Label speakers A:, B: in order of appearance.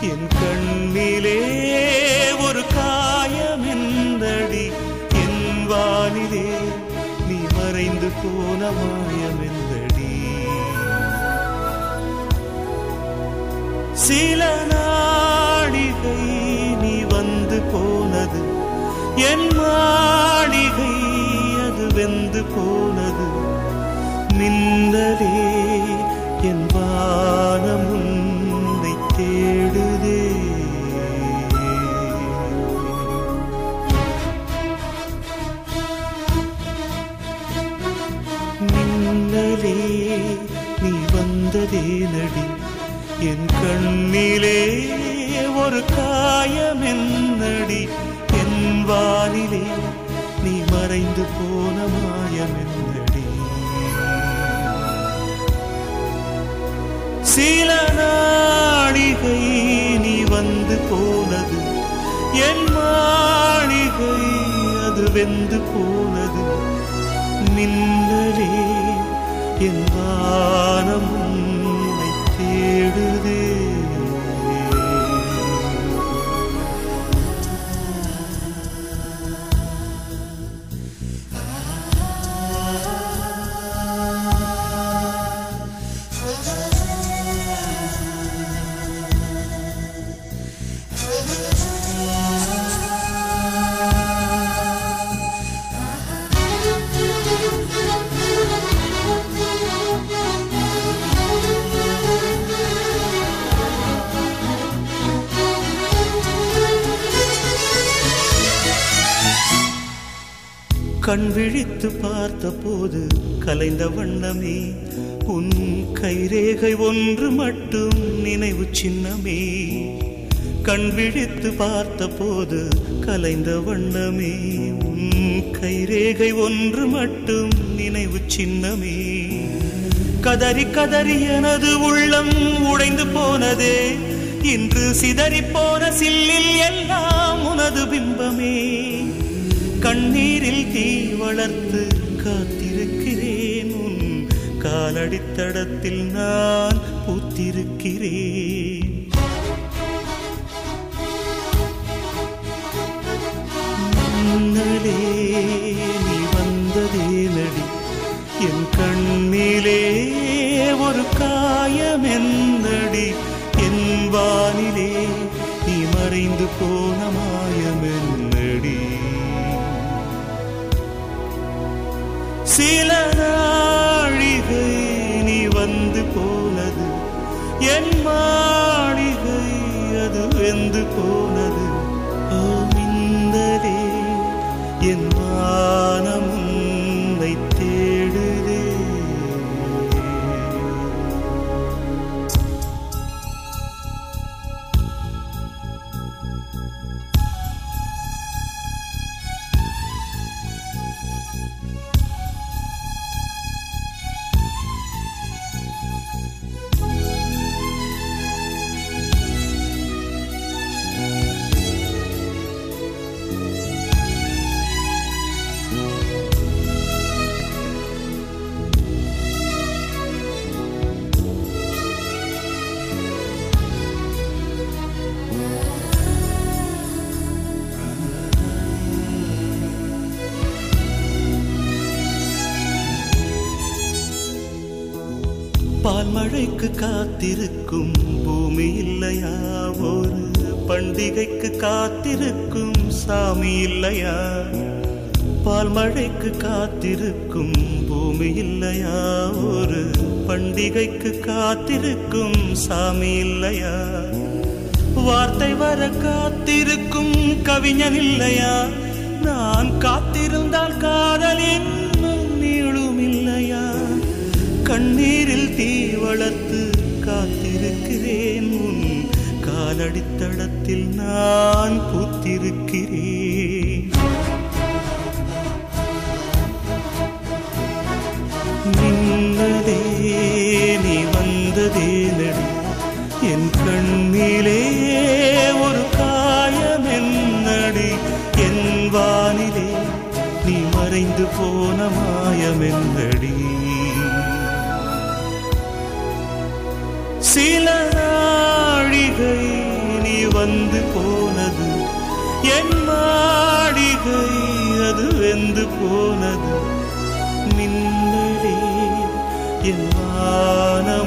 A: என் கண்ணிலே ஒரு காயம் எந்தடி என் வானிலே நீ மறைந்து போன மாயம் எந்தடி சில நாடிகை நீ வந்து போனது என் மாளிகை அது வெந்து போனது மின்னலே என் வானம் உன்னை தேடுதே மின்னலே நீ வந்ததே நடி என் கண்ணிலே ஒரு காயம் என்னடி என் வானிலே நீ மறைந்து போன மாயம் என்னடி சில நாடிகை நீ வந்து போனது என் மாளிகை அது வெந்து போனது மின்னலே என் வானம் உன்னை தேடுதே கண் விழித்து பார்த்த போது கலைந்த வண்ணமே உன் கைரேகை ஒன்று மட்டும் நினைவு சின்னமே கண் விழித்து பார்த்த போது கலைந்த வண்ணமே உன் கைரேகை ஒன்று மட்டும் நினைவு சின்னமே கதறி கதறி எனது உள்ளம் உடைந்து போனதே இன்று சிதறி போன சில்லில் எல்லாம் உனது பிம்பமே கண்ணீரில் தீ வளர்த்து காத்திருக்கிறேன் உன் காலடித்தடத்தில் நான் பூத்திருக்கிறேன் முன்னலே நீ வந்ததே நடி என் கண்ணிலே ஒரு காயம் என்னடி என் வானிலே நீ மறைந்து போன மாயம் என்னடி சில நாழிகை நீ வந்து போனது என் மாளிகை அது வெந்து போனது ஓ மின்னலே என் வானம் உன்னை தேடுதே பால்மழைக்கு காத்திருக்கும் பூமி இல்லையா ஒரு பண்டிகைக்கு காத்திருக்கும் சாமி இல்லையா பால்மழைக்கு காத்திருக்கும் பூமி இல்லையா ஒரு பண்டிகைக்கு காத்திருக்கும் சாமி இல்லையா வார்த்தை வர காத்திருக்கும் கவிஞன் இல்லையா நான் காத்திருந்தால் காதலின் நீளும் இல்லையா கண்ணீரில் தீ வளர்த்து காத்திருக்கிறேன் உன் காலடித்தடத்தில் நான் பூத்திருக்கிறேன் நின்னதே நீ வந்ததே நடி என் கண்ணிலே ஒரு காயம் என்னடி என் வானிலே நீ மறைந்து போன மாயம் என்னடி சில நாழிகை வந்து போனது என் மாளிகை அது வெந்து போனது மின்னலே என் வானம்